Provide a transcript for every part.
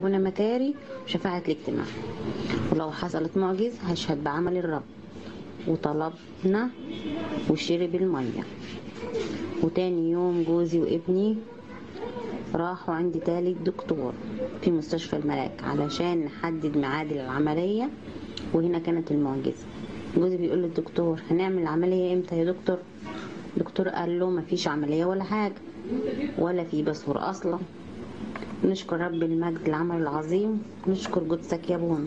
هنا متاري وشفاعة الاجتماع ولو حصلت معجز هشهد بعمل الرب وطلبنا وشرب المية وتاني يوم جوزي وابني راحوا عند تالت دكتور في مستشفى الملاك علشان نحدد ميعاد العملية وهنا كانت المعجزة جوزي بيقول للدكتور هنعمل العملية امتى يا دكتور الدكتور قال له مفيش عملية ولا حاجة ولا في بثور أصلا نشكر رب المجد العمل العظيم نشكر قدسك يا ابونا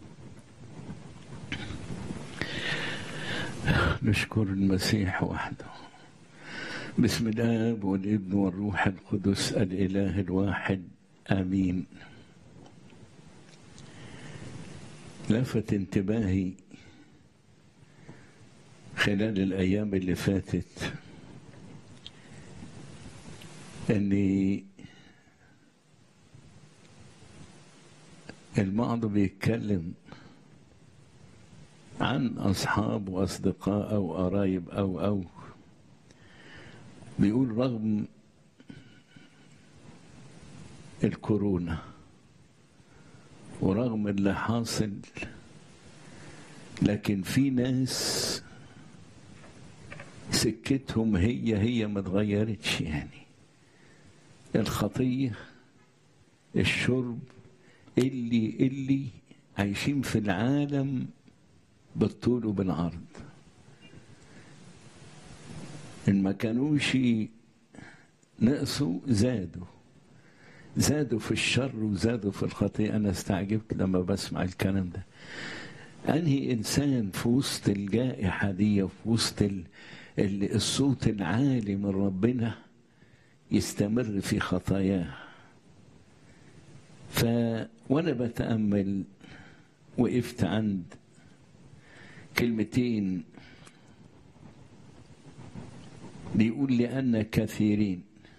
نشكر المسيح وحده بسم الاب والابن والروح القدس الاله الواحد امين لفت انتباهي خلال الايام اللي فاتت اني البعض بيتكلم عن أصحاب وأصدقاء أو قرايب أو أو بيقول رغم الكورونا ورغم اللي حاصل لكن في ناس سكتهم هي هي ما اتغيرتش يعني الخطية الشرب اللي اللي عايشين في العالم بالطول وبالعرض إن ما كانوش نقصوا زادوا زادوا في الشر وزادوا في الخطيئة أنا استعجبت لما بسمع الكلام ده أنهي إنسان في وسط الجائحة دي وفي وسط ال... ال... الصوت العالي من ربنا يستمر في خطاياه ف وانا بتامل وقفت عند كلمتين بيقول لأن كثيرين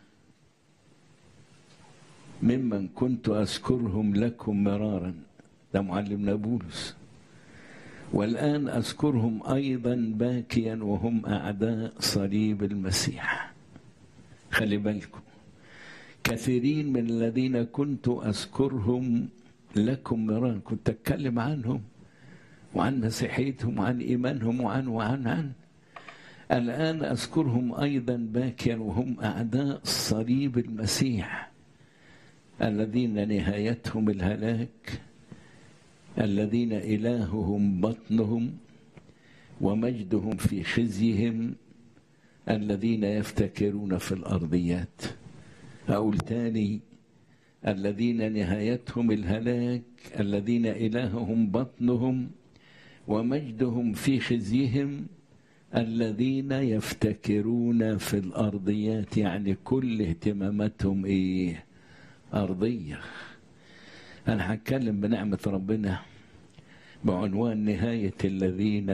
ممن كنت أذكرهم لكم مرارا ده معلمنا بولس والآن أذكرهم أيضا باكيا وهم أعداء صليب المسيح خلي بالكم كثيرين من الذين كنت أذكرهم لكم مرارا كنت أتكلم عنهم وعن مسيحيتهم وعن إيمانهم وعن وعن عن الآن أذكرهم أيضا باكيا وهم أعداء صليب المسيح الذين نهايتهم الهلاك الذين إلههم بطنهم ومجدهم في خزيهم الذين يفتكرون في الأرضيات أقول تاني الذين نهايتهم الهلاك الذين إلههم بطنهم ومجدهم في خزيهم الذين يفتكرون في الأرضيات يعني كل اهتماماتهم إيه أرضية أنا هتكلم بنعمة ربنا بعنوان نهاية الذين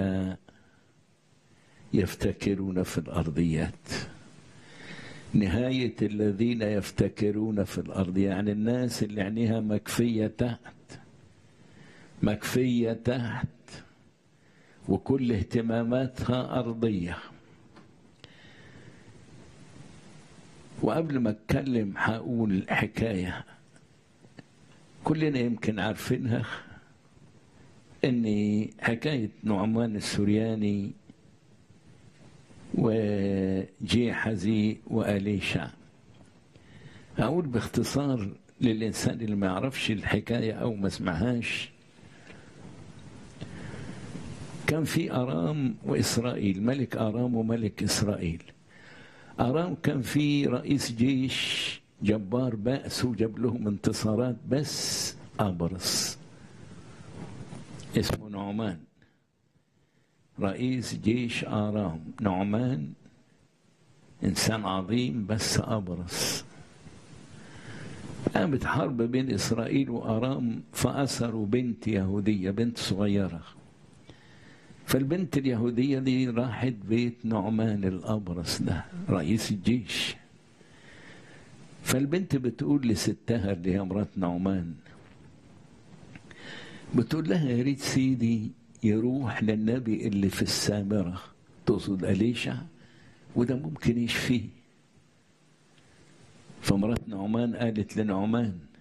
يفتكرون في الأرضيات نهاية الذين يفتكرون في الأرض يعني الناس اللي عينيها مكفية تحت مكفية تحت وكل اهتماماتها أرضية وقبل ما أتكلم هقول حكاية كلنا يمكن عارفينها إن حكاية نعمان السورياني وجيحزي وأليشع أقول باختصار للإنسان اللي ما يعرفش الحكاية أو ما سمعهاش كان في أرام وإسرائيل ملك أرام وملك إسرائيل أرام كان في رئيس جيش جبار بأس وجاب لهم انتصارات بس أبرص اسمه نعمان رئيس جيش آرام نعمان إنسان عظيم بس أبرص قامت حرب بين إسرائيل وآرام فأسروا بنت يهودية بنت صغيرة فالبنت اليهودية دي راحت بيت نعمان الأبرص ده رئيس الجيش فالبنت بتقول لستها اللي هي مرات نعمان بتقول لها يا ريت سيدي يروح للنبي اللي في السامرة تقصد أليشع وده ممكن يشفيه فمرات نعمان قالت لنعمان